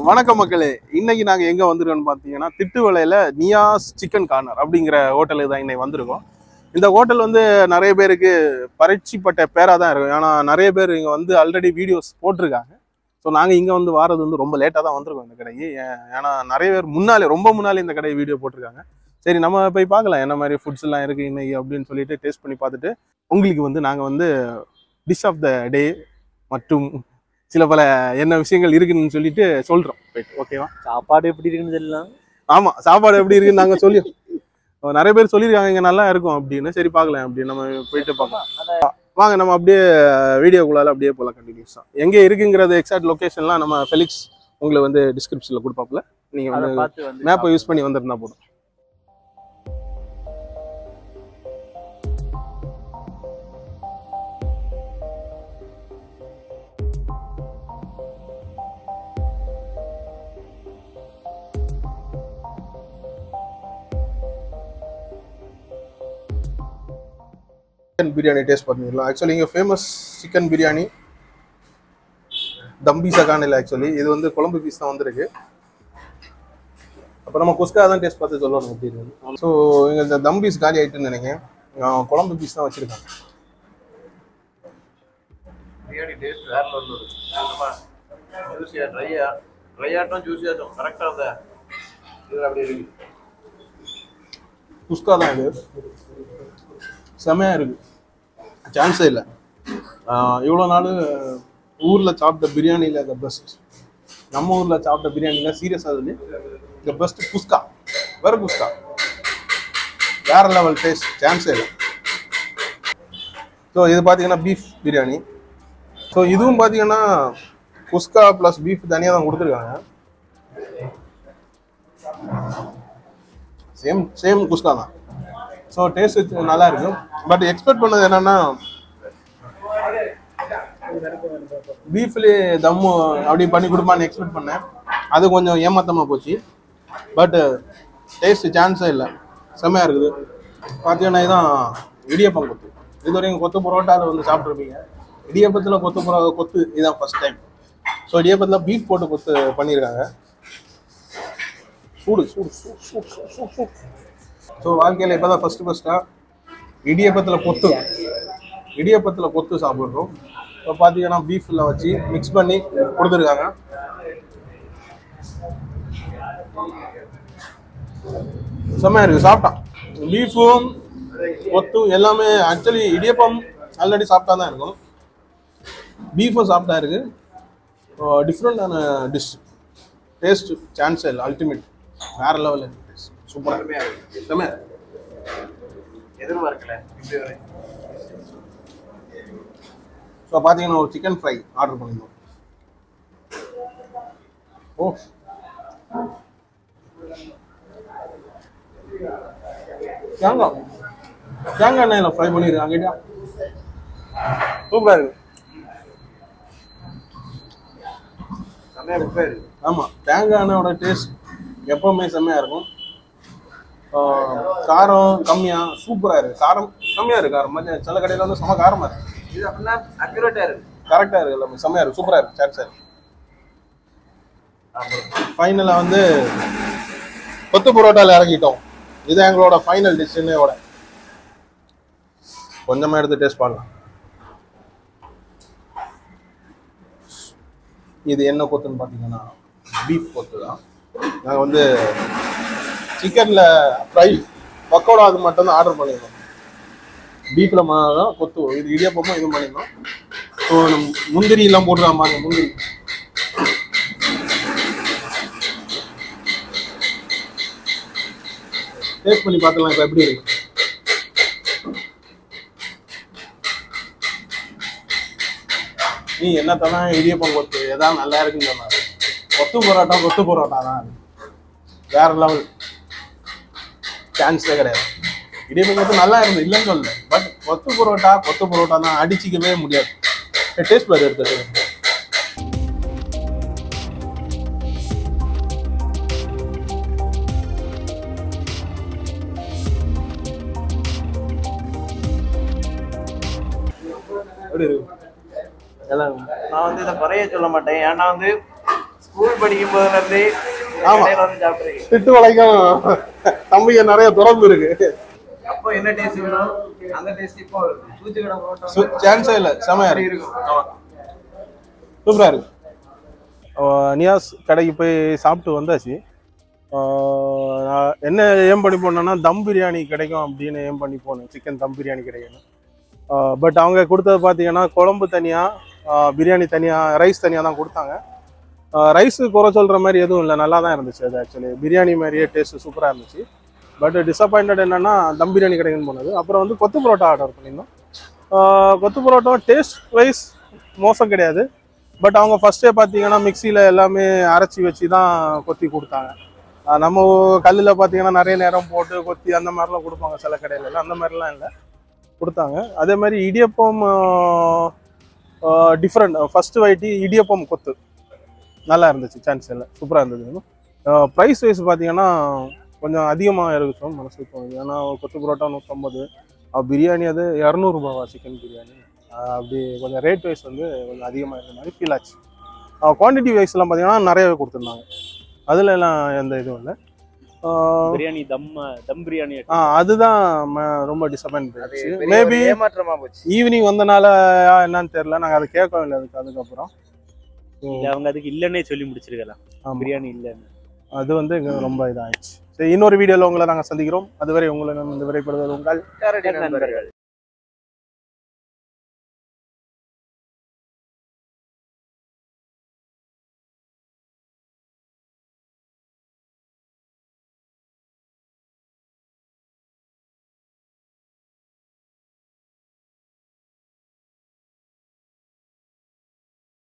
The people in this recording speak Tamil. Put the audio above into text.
வணக்கம் மக்களே இன்னைக்கு நாங்க எங்க வந்திருக்கோம்னு பாத்தீங்கன்னா திட்டுவளையில நியாஸ் சிக்கன் கார்னர் அப்படிங்கிற ஹோட்டலுக்கு தான் இன்னைக்கு வந்திருக்கோம் இந்த ஹோட்டல் வந்து நிறைய பேருக்கு பரீட்சிப்பட்ட பேரா தான் இருக்கும் ஏன்னா நிறைய பேர் இங்க வந்து ஆல்ரெடி வீடியோஸ் போட்டிருக்காங்க ஸோ நாங்கள் இங்கே வந்து வாரது வந்து ரொம்ப லேட்டாக தான் வந்திருக்கோம் இந்த கடைக்கு ஏ- ஏன்னா நிறைய பேர் முன்னாலே ரொம்ப முன்னாலே இந்த கடை வீடியோ போட்டிருக்காங்க சரி நம்ம போய் பார்க்கலாம் என்ன மாதிரி ஃபுட்ஸ் எல்லாம் இருக்கு இன்னைக்கு அப்படின்னு சொல்லிட்டு டேஸ்ட் பண்ணி பார்த்துட்டு உங்களுக்கு வந்து நாங்கள் வந்து டிஷ் ஆஃப் த டே மற்றும் சில பல என்ன விஷயங்கள் இருக்குன்னு சொல்லிட்டு சொல்றோம் போயிட்டு ஓகேவா சாப்பாடு எப்படி இருக்குன்னு தெரியலாம் ஆமா சாப்பாடு எப்படி இருக்குன்னு நாங்க சொல்லி அஹ் நிறைய பேர் சொல்லியிருக்காங்க இங்க நல்லா இருக்கும் அப்படின்னு சரி பார்க்கலாம் அப்படின்னு நம்ம போயிட்டு பார்க்கலாம் வாங்க நம்ம அப்படியே வீடியோக்குள்ளால அப்படியே போகலாம் கண்டினியூஸா எங்க இருக்குங்கிறது எக்ஸாக்ட் லொகேஷன்லாம் நம்ம ஃபெலிக்ஸ் உங்களுக்கு வந்து டிஸ்கிரிப்ஷன்ல கொடுப்பாப்புல நீங்க அதை வந்து பார்த்து வந்து மேப்பை யூஸ் பண்ணி வந்திருந்தா போதும் சிக்கன் பிரியாணி டேஸ்ட் பண்ணிடலாம் ஆக்சுவலி இங்கே ஃபேமஸ் சிக்கன் பிரியாணி தம் பீஸாக்கான இல்லை ஆக்சுவலி இது வந்து குழம்பு பீஸ் தான் வந்திருக்கு அப்போ நம்ம குஸ்கா தான் டேஸ்ட் பார்த்து சொல்லணும் எப்படி இருக்கு ஸோ இங்கே இந்த தம் பீஸ் காலி ஆயிட்டுன்னு நினைக்கிறேன் நான் குழம்பு பீஸ் தான் வச்சிருக்கேன் பிரியாணி டேஸ்ட் வேற லெவலில் இருக்கு ஜூஸியா ட்ரையா ட்ரையாட்டும் ஜூஸியாட்டும் கரெக்டாக இருந்தா இது அப்படி இருக்கு குஸ்கா தான் இது செமையா இருக்கு சான்ஸே இல்லை இவ்வளோ நாள் ஊரில் சாப்பிட்ட பிரியாணியில் த பெஸ்ட் நம்ம ஊரில் சாப்பிட்ட பிரியாணியில் சீரியஸாக சொல்லி த பெஸ்ட் குஸ்கா வேற குஸ்கா வேற லெவல் டேஸ்ட் சான்ஸே இல்லை ஸோ இது பார்த்தீங்கன்னா பீஃப் பிரியாணி ஸோ இதுவும் பார்த்தீங்கன்னா குஸ்கா ப்ளஸ் பீஃப் தனியாக தான் கொடுத்துருக்காங்க சேம் சேம் குஸ்கா தான் ஸோ டேஸ்ட் நல்லா இருக்கு பட் எக்ஸ்பெக்ட் பண்ணது என்னன்னா பீஃப்லேயே தம்மு அப்படி பண்ணி கொடுப்பான்னு எக்ஸ்பெக்ட் பண்ணேன் அது கொஞ்சம் ஏமாத்தமாக போச்சு பட் டேஸ்ட் சான்ஸே இல்லை செம்மையாக இருக்குது பார்த்தீங்கன்னா இதான் இடியப்பம் கொத்து இது வரைக்கும் கொத்து பரோட்டாவில் வந்து சாப்பிட்ருப்பீங்க இடியப்பத்தில் கொத்து பரோ கொத்து இதுதான் ஃபர்ஸ்ட் டைம் ஸோ இடியப்பத்தில் பீஃப் போட்டு கொத்து பண்ணியிருக்காங்க சூடு சூடு சூடு சூடு சூடு சூடு சூடு ஸோ வாழ்க்கையில் இப்போ தான் ஃபஸ்ட்டு ஃபஸ்ட்டாக இடியப்பத்தில் கொத்து இடியப்பத்தில் கொத்து சாப்பிட்றோம் இப்போ பார்த்தீங்கன்னா பீஃபில் வச்சு மிக்ஸ் பண்ணி கொடுத்துருக்காங்க செம்மையாக இருக்குது சாப்பிட்டான் பீஃபும் கொத்தும் எல்லாமே ஆக்சுவலி இடியப்பம் ஆல்ரெடி சாப்பிட்டா தான் இருக்கும் பீஃபும் சாப்பிட்டா இருக்கு டிஃப்ரெண்டான டிஷ் டேஸ்ட் சான்ஸ் இல்லை அல்டிமேட் வேற லெவல் சூப்பராக அருமையாக இருக்கு செம்மையா எதிர்பார்க்கல இப்படி வரை ஸோ பார்த்தீங்கன்னா ஒரு சிக்கன் ஃப்ரை ஆர்டர் பண்ணியிருந்தோம் ஓ தேங்காய் தேங்காய் எண்ணெயில் ஃப்ரை பண்ணியிருக்காங்க கேட்டியா சூப்பராக இருக்கு செம்மையாக குப்பையாக இருக்கு ஆமாம் தேங்காய் எண்ணெயோட டேஸ்ட் எப்பவுமே செம்மையாக இருக்கும் ஆஹ் காரம் கம்மியாக சூப்பராக இருக்குது காரம் கம்மியாக இருக்குது காரம் மற்ற சில கடையில் வந்து செம காரமாக இருக்குது இது அப்படின்னா அக்யூரேட்டாக இருக்கு கரெக்டாக இருக்குது எல்லாமே செம்மையாக இருக்குது சூப்பராக இருக்குது சாட் சார் ஆமாம் ஃபைனலாக வந்து கொத்து பரோட்டாவில் இறங்கிட்டோம் இது எங்களோட ஃபைனல் டிஷ்ஷனோட கொஞ்சமாக எடுத்து டேஸ்ட் பண்ணலாம் இது என்ன கொத்துன்னு பார்த்தீங்கன்னா பீஃப் கொத்து தான் நாங்கள் வந்து சிக்கனில் ஃப்ரை பக்கோடா அது மட்டும் தான் ஆர்டர் பண்ணியிருந்தோம் பீஃபில் தான் கொத்து இது இடியப்பமும் இது பண்ணியிருந்தோம் ஸோ முந்திரி எல்லாம் போட்டுருக்காங்க பாருங்க முந்திரி டேஸ்ட் பண்ணி பார்த்துலாம் இப்போ எப்படி இருக்கு நீ என்ன தானே இடியப்பம் கொத்து எதாவது நல்லா இருக்குன்னு சொன்னாரு கொத்து பரோட்டா கொத்து பரோட்டா தான் வேற லெவல் சான்ஸே கிடையாது இடியப்பம் கொத்து நல்லா இருந்தது இல்லைன்னு சொல்லல பட் கொத்து பரோட்டா கொத்து பரோட்டா தான் அடிச்சிக்கவே முடியாது டேஸ்ட் பாரு எடுத்து எப்படி இருக்கு எல்லாம் நான் வந்து இதை குறைய சொல்ல மாட்டேன் ஏன்னா வந்து ஸ்கூல் படிக்கும் போதுல இருந்தே ஆமா. கடையில வந்து சாப்பிடுறீங்க திட்டு வளைக்கும் தம்பிக்கு நிறைய தொடர்பு இருக்கு அப்போ என்ன டேஸ்ட் வேணும் அந்த டேஸ்ட் இப்போ சூச்சி கடை போட்டோம் சான்ஸே இல்லை செமையா இருக்கு இருக்கும் ஆமா சூப்பரா இருக்கு ஆஹ் நியாஸ் கடைக்கு போய் சாப்பிட்டு வந்தாச்சு ஆஹ் நான் என்ன ஏம் பண்ணி போனேன்னா தம் பிரியாணி கிடைக்கும் அப்படின்னு ஏம் பண்ணி போனேன் சிக்கன் தம் பிரியாணி கிடைக்கும் பட் அவங்க கொடுத்தது பார்த்தீங்கன்னா குழம்பு தனியாக பிரியாணி தனியாக ரைஸ் தனியாக தான் கொடுத்தாங்க ரைஸ் குறை சொல்கிற மாதிரி எதுவும் இல்லை நல்லா தான் இருந்துச்சு அது ஆக்சுவலி பிரியாணி மாதிரியே டேஸ்ட் சூப்பராக இருந்துச்சு பட் டிசப்பாயிண்டட் என்னன்னா தம் பிரியாணி கிடைக்குன்னு போனது அப்புறம் வந்து கொத்து பரோட்டா ஆர்டர் பண்ணியிருந்தோம் ஆஹ் கொத்து பரோட்டா டேஸ்ட் வைஸ் மோசம் கிடையாது பட் அவங்க ஃபர்ஸ்டே பார்த்தீங்கன்னா மிக்சியில் எல்லாமே அரைச்சி வச்சு தான் கொத்தி கொடுத்தாங்க ஆஹ் நம்ம கல்லில் பார்த்தீங்கன்னா நிறைய நேரம் போட்டு கொத்தி அந்த மாதிரிலாம் கொடுப்பாங்க சில கடையில எல்லாம் அந்த மாதிரிலாம் இல்லை கொடுத்தாங்க அதே மாதிரி இடியப்பம் டிஃப்ரெண்ட் ஃபர்ஸ்ட் வைட்டி இடியப்பம் கொத்து நல்லா இருந்துச்சு சான்ஸ் இல்லை சூப்பராக இருந்தது ப்ரைஸ் வைஸ் பார்த்தீங்கன்னா கொஞ்சம் அதிகமாக இருக்கும் மனசுக்கு தோணுது ஏன்னா கொத்து பரோட்டா நூற்றம்பது பிரியாணி அது இரநூறுபாவா சிக்கன் பிரியாணி ஆஹ் அப்படி கொஞ்சம் ரேட் வைஸ் வந்து கொஞ்சம் அதிகமாக இருந்த மாதிரி ஃபீல் ஆச்சு குவான்டிட்டி வைஸ்லாம் பார்த்தீங்கன்னா நிறையவே கொடுத்துருந்தாங்க அதுல எல்லாம் எந்த இதுவும் இல்லை ஆஹ் பிரியாணி தம் தம் பிரியாணி ஆ அதுதான் ம- ரொம்ப டிசப்பாயின்ட் அது ஆச்சு பெரிய மேபி ஒரு ஏமாற்றமா போச்சு ஈவினிங் வந்தனால என்னன்னு தெரியல நாங்கள் அதை கேட்கவும் இல்லை அதுக்கு அதுக்கப்புறம் இல்ல அவங்க அதுக்கு இல்லன்னே சொல்லி முடிச்சிருக்கலாம் ஆமா. பிரியாணி இல்லன்னு அது வந்து எங்க ரொம்ப இதாகிடுச்சு சரி இன்னொரு வீடியோவில் உங்களை நாங்கள் சந்திக்கிறோம் அதுவரை உங்களை இந்த விரைப்படுவது உங்கள் கரடி நண்பர்கள்